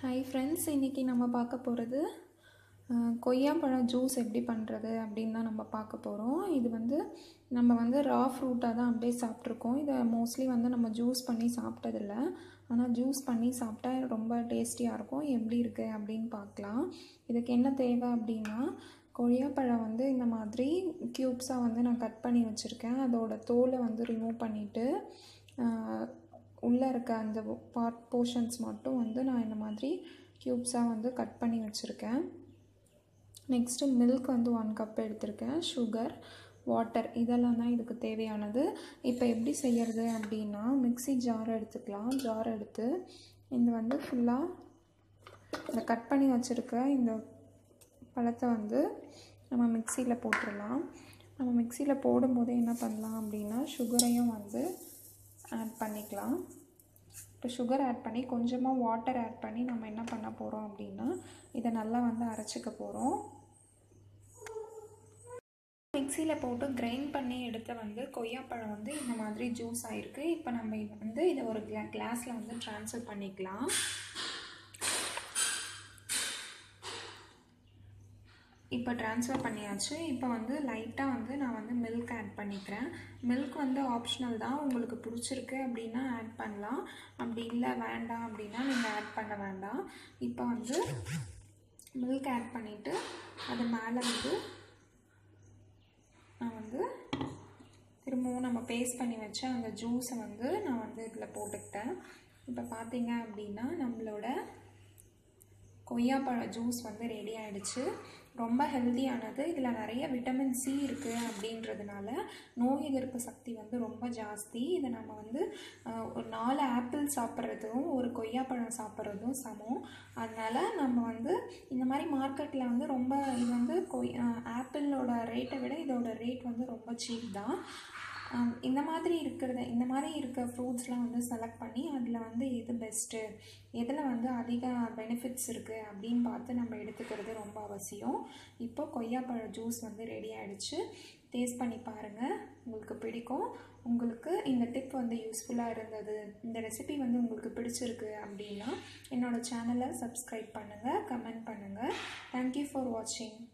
hi friends இன்றைக்கி நம்ம பார்க்க போகிறது கொய்யாப்பழம் ஜூஸ் எப்படி பண்ணுறது அப்படின்னு தான் நம்ம பார்க்க போகிறோம் இது வந்து நம்ம வந்து ரா ஃப்ரூட்டாக தான் அப்படியே சாப்பிட்ருக்கோம் இதை மோஸ்ட்லி வந்து நம்ம ஜூஸ் பண்ணி சாப்பிட்டதில்ல ஆனால் ஜூஸ் பண்ணி சாப்பிட்டா ரொம்ப டேஸ்டியாக இருக்கும் எப்படி இருக்குது அப்படின்னு பார்க்கலாம் இதுக்கு என்ன தேவை அப்படின்னா கொய்யாப்பழம் வந்து இந்த மாதிரி க்யூப்ஸாக வந்து நான் கட் பண்ணி வச்சுருக்கேன் அதோட தோலை வந்து ரிமூவ் பண்ணிவிட்டு உள்ளே இருக்க அந்த பார்ட் போர்ஷன்ஸ் மட்டும் வந்து நான் இந்த மாதிரி க்யூப்ஸாக வந்து கட் பண்ணி வச்சுருக்கேன் நெக்ஸ்ட்டு மில்க் வந்து ஒன் கப் எடுத்திருக்கேன் சுகர் வாட்டர் இதெல்லாம் தான் இதுக்கு தேவையானது இப்போ எப்படி செய்கிறது அப்படின்னா மிக்ஸி ஜார் எடுத்துக்கலாம் ஜார் எடுத்து இந்த வந்து ஃபுல்லாக இந்த கட் பண்ணி வச்சுருக்க இந்த பழத்தை வந்து நம்ம மிக்சியில் போட்டுடலாம் நம்ம மிக்சியில் போடும்போதே என்ன பண்ணலாம் அப்படின்னா சுகரையும் வந்து ஆட் பண்ணிக்கலாம் இப்போ சுகர் ஆட் பண்ணி கொஞ்சமாக வாட்டர் ஆட் பண்ணி நம்ம என்ன பண்ண போகிறோம் அப்படின்னா இதை நல்லா வந்து அரைச்சிக்க போகிறோம் மிக்சியில் போட்டு கிரைண்ட் பண்ணி எடுத்த வந்து கொய்யாப்பழம் வந்து இந்த மாதிரி ஜூஸ் ஆகிருக்கு இப்போ நம்ம இது வந்து இதை ஒரு கிளா கிளாஸில் வந்து ட்ரான்ஸ்ஃபர் பண்ணிக்கலாம் இப்போ ட்ரான்ஸ்ஃபர் பண்ணியாச்சு இப்போ வந்து லைட்டாக வந்து நான் வந்து மில்க் ஆட் பண்ணிக்கிறேன் மில்க் வந்து ஆப்ஷனல் தான் உங்களுக்கு பிடிச்சிருக்கு அப்படின்னா ஆட் பண்ணலாம் அப்படி இல்லை வேண்டாம் அப்படின்னா நீங்கள் ஆட் பண்ண வேண்டாம் இப்போ வந்து மில்க் ஆட் பண்ணிவிட்டு அது மேலே வந்து நான் வந்து திரும்பவும் நம்ம பேஸ்ட் பண்ணி வச்ச அந்த ஜூஸை வந்து நான் வந்து இதில் போட்டுக்கிட்டேன் இப்போ பார்த்தீங்க அப்படின்னா நம்மளோட கொய்யாப்பழ ஜூஸ் வந்து ரெடி ஆகிடுச்சு ரொம்ப ஹெல்த்தியானது இதில் நிறைய விட்டமின் சி இருக்குது அப்படின்றதுனால நோய் எதிர்ப்பு சக்தி வந்து ரொம்ப ஜாஸ்தி இதை நம்ம வந்து ஒரு நாலு ஆப்பிள் சாப்பிட்றதும் ஒரு கொய்யாப்பழம் சாப்பிட்றதும் சமம் அதனால் நம்ம வந்து இந்த மாதிரி மார்க்கெட்டில் வந்து ரொம்ப இது வந்து கொய் ஆப்பிளோட ரேட்டை விட இதோட ரேட் வந்து ரொம்ப சீப் தான் இந்த மாதிரி இருக்கிறத இந்த மாதிரி இருக்க ஃப்ரூட்ஸ்லாம் வந்து செலக்ட் பண்ணி அதில் வந்து எது பெஸ்ட்டு எதில் வந்து அதிக பெனிஃபிட்ஸ் இருக்குது அப்படின்னு பார்த்து நம்ம எடுத்துக்கிறது ரொம்ப அவசியம் இப்போ கொய்யாப்பழ ஜூஸ் வந்து ரெடி ஆகிடுச்சு டேஸ்ட் பண்ணி பாருங்கள் உங்களுக்கு பிடிக்கும் உங்களுக்கு இந்த டிப் வந்து யூஸ்ஃபுல்லாக இருந்தது இந்த ரெசிபி வந்து உங்களுக்கு பிடிச்சிருக்கு அப்படின்னா என்னோடய சேனலை சப்ஸ்கிரைப் பண்ணுங்கள் கமெண்ட் பண்ணுங்கள் தேங்க்யூ ஃபார் வாட்சிங்